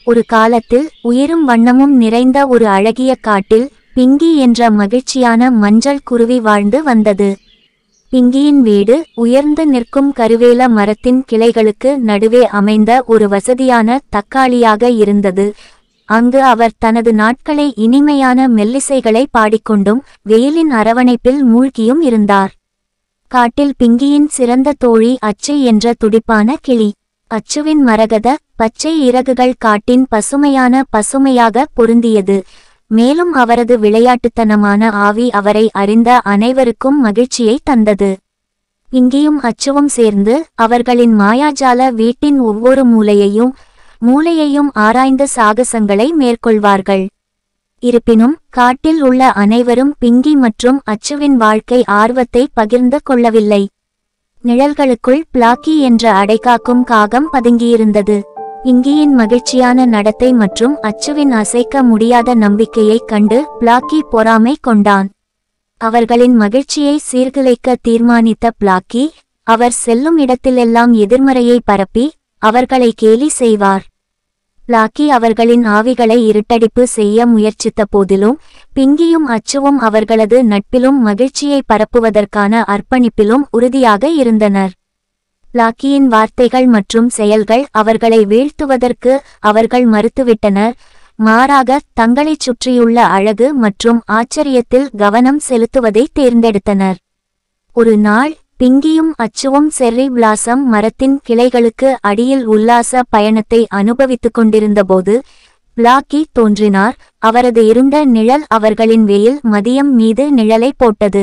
ஒரு காலத்தில் உயிரும் வண்ணமும் நிறைந்த ஒரு அழகிய காட்டில் பிங்கி என்ற மகிழ்ச்சியான மஞ்சள் குருவி வாழ்ந்து வந்தது பிங்கியின் வீடு உயர்ந்து நிற்கும் கருவேல மரத்தின் கிளைகளுக்கு நடுவே அமைந்த ஒரு வசதியான தக்காளியாக இருந்தது அங்கு அவர் தனது நாட்களை இனிமையான மெல்லிசைகளை பாடிக்கொண்டும் வெயிலின் அரவணைப்பில் மூழ்கியும் இருந்தார் காட்டில் பிங்கியின் சிறந்த தோழி அச்சு என்ற துடிப்பான கிளி அச்சுவின் மரகத பச்சை இறகுகள் காட்டின் பசுமையான பசுமையாக பொருந்தியது மேலும் அவரது விளையாட்டுத்தனமான ஆவி அவரை அறிந்த அனைவருக்கும் மகிழ்ச்சியை தந்தது இங்கேயும் அச்சுவும் சேர்ந்து அவர்களின் மாயாஜால வீட்டின் ஒவ்வொரு மூலையையும் மூலையையும் ஆராய்ந்த சாகசங்களை மேற்கொள்வார்கள் இருப்பினும் காட்டில் உள்ள அனைவரும் பிங்கி மற்றும் அச்சுவின் வாழ்க்கை ஆர்வத்தை பகிர்ந்து கொள்ளவில்லை நிழல்களுக்குள் பிளாக்கி என்ற அடைகாக்கும் காகம் பதுங்கியிருந்தது பிங்கியின் மகிழ்ச்சியான நடத்தை மற்றும் அச்சுவின் அசைக்க முடியாத நம்பிக்கையைக் கண்டு பிளாக்கி பொறாமை கொண்டான் அவர்களின் மகிழ்ச்சியை சீர்குலைக்க தீர்மானித்த பிளாக்கி அவர் செல்லும் இடத்திலெல்லாம் எதிர்மறையை பரப்பி அவர்களை கேலி செய்வார் பிளாக்கி அவர்களின் ஆவிகளை இருட்டடிப்பு செய்ய முயற்சித்த போதிலும் பிங்கியும் அச்சுவும் அவர்களது நட்பிலும் மகிழ்ச்சியை பரப்புவதற்கான அர்ப்பணிப்பிலும் உறுதியாக இருந்தனர் பிளாக்கியின் வார்த்தைகள் மற்றும் செயல்கள் அவர்களை வீழ்த்துவதற்கு அவர்கள் மறுத்துவிட்டனர் மாறாக தங்களைச் சுற்றியுள்ள அழகு மற்றும் ஆச்சரியத்தில் கவனம் செலுத்துவதை தேர்ந்தெடுத்தனர் ஒரு நாள் பிங்கியும் அச்சுவும் செர்ரி பிளாசம் மரத்தின் கிளைகளுக்கு அடியில் உல்லாச பயணத்தை அனுபவித்துக் கொண்டிருந்தபோது பிளாக்கி தோன்றினார் அவரது இருண்ட நிழல் அவர்களின் வெயில் மதியம் மீது நிழலை போட்டது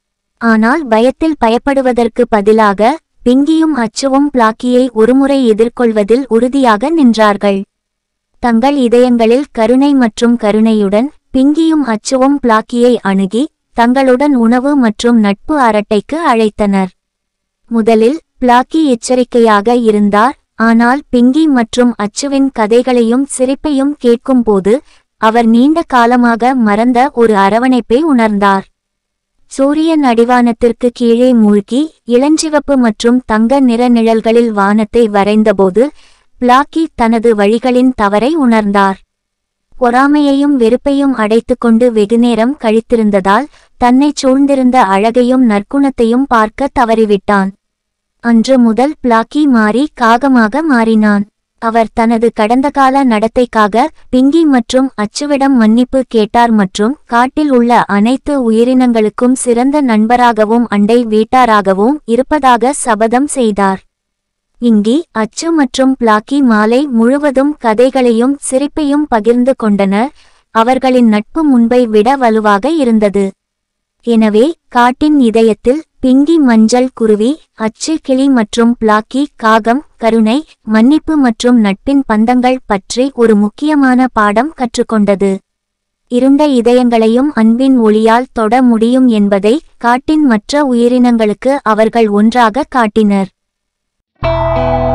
ஆனால் பயத்தில் பயப்படுவதற்கு பதிலாக பிங்கியும் அச்சுவும் பிளாக்கியை ஒருமுறை எதிர்கொள்வதில் உறுதியாக நின்றார்கள் தங்கள் இதயங்களில் கருணை மற்றும் கருணையுடன் பிங்கியும் அச்சுவும் பிளாக்கியை அணுகி தங்களுடன் உணவு மற்றும் நட்பு அரட்டைக்கு அழைத்தனர் முதலில் பிளாக்கி எச்சரிக்கையாக இருந்தார் ஆனால் பிங்கி மற்றும் அச்சுவின் கதைகளையும் சிரிப்பையும் கேட்கும்போது அவர் நீண்ட காலமாக மறந்த ஒரு அரவணைப்பை உணர்ந்தார் சூரியன் அடிவானத்திற்கு கீழே மூழ்கி இளஞ்சிவப்பு மற்றும் தங்க நிற நிழல்களில் வானத்தை வரைந்தபோது பிளாக்கி தனது வழிகளின் தவறை உணர்ந்தார் பொறாமையையும் வெறுப்பையும் அடைத்துக்கொண்டு வெகுநேரம் கழித்திருந்ததால் தன்னைச் சூழ்ந்திருந்த அழகையும் நற்குணத்தையும் பார்க்க தவறிவிட்டான் அன்று முதல் பிளாக்கி மாறி காகமாக மாறினான் அவர் தனது கடந்த கால நடத்தைக்காக பிங்கி மற்றும் அச்சுவிடம் மன்னிப்பு கேட்டார் மற்றும் காட்டில் உள்ள அனைத்து உயிரினங்களுக்கும் சிறந்த நண்பராகவும் அண்டை வீட்டாராகவும் இருப்பதாக சபதம் செய்தார் இங்கி அச்சு மற்றும் பிளாக்கி மாலை முழுவதும் கதைகளையும் சிரிப்பையும் பகிர்ந்து கொண்டனர் அவர்களின் நட்பு முன்பை விட வலுவாக இருந்தது எனவே காட்டின் இதயத்தில் பிங்கி மஞ்சள் குருவி அச்சு கிளி மற்றும் பிளாக்கி காகம் கருணை மன்னிப்பு மற்றும் நட்பின் பந்தங்கள் பற்றி ஒரு முக்கியமான பாடம் கற்றுக்கொண்டது இருண்ட இதயங்களையும் அன்பின் ஒளியால் தொட முடியும் என்பதை காட்டின் மற்ற உயிரினங்களுக்கு அவர்கள் ஒன்றாக காட்டினர்